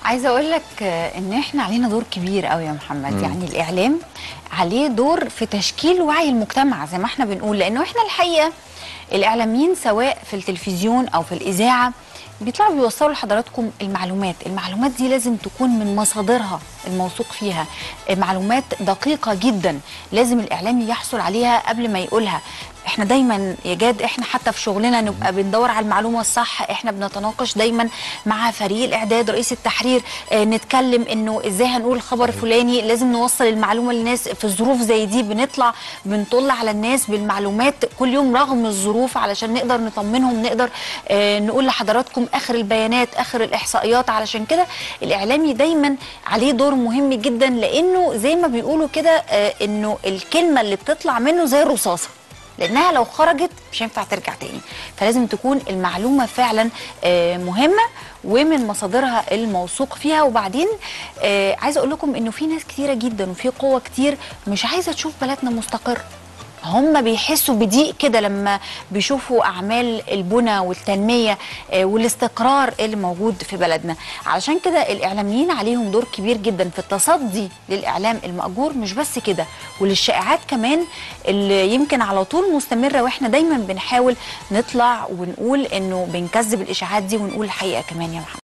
عايزه اقول لك آه، ان احنا علينا دور كبير قوي يا محمد مم. يعني الاعلام عليه دور في تشكيل وعي المجتمع زي ما احنا بنقول لانه احنا الحقيقه الاعلاميين سواء في التلفزيون او في الاذاعه بيطلعوا بيوصلوا لحضراتكم المعلومات المعلومات دي لازم تكون من مصادرها الموثوق فيها معلومات دقيقة جدا لازم الإعلامي يحصل عليها قبل ما يقولها احنا دايما يا جاد احنا حتى في شغلنا نبقى بندور على المعلومه الصح احنا بنتناقش دايما مع فريق الاعداد رئيس التحرير اه نتكلم انه ازاي هنقول خبر فلاني لازم نوصل المعلومه للناس في ظروف زي دي بنطلع بنطل على الناس بالمعلومات كل يوم رغم الظروف علشان نقدر نطمنهم نقدر اه نقول لحضراتكم اخر البيانات اخر الاحصائيات علشان كده الاعلامي دايما عليه دور مهم جدا لانه زي ما بيقولوا كده اه انه الكلمه اللي بتطلع منه زي الرصاصه لانها لو خرجت مش هينفع ترجع تاني فلازم تكون المعلومه فعلا آه، مهمه ومن مصادرها الموثوق فيها وبعدين آه، عايزه اقول لكم انه في ناس كتيره جدا وفي قوه كتير مش عايزه تشوف بلدنا مستقر هم بيحسوا بضيق كده لما بيشوفوا اعمال البنى والتنميه آه، والاستقرار اللي موجود في بلدنا علشان كده الاعلاميين عليهم دور كبير جدا في التصدي للاعلام الماجور مش بس كده وللشائعات كمان اللي يمكن على طول مستمره واحنا دايما بنحاول نطلع ونقول انه بنكذب الاشاعات دي ونقول الحقيقه كمان يا محمد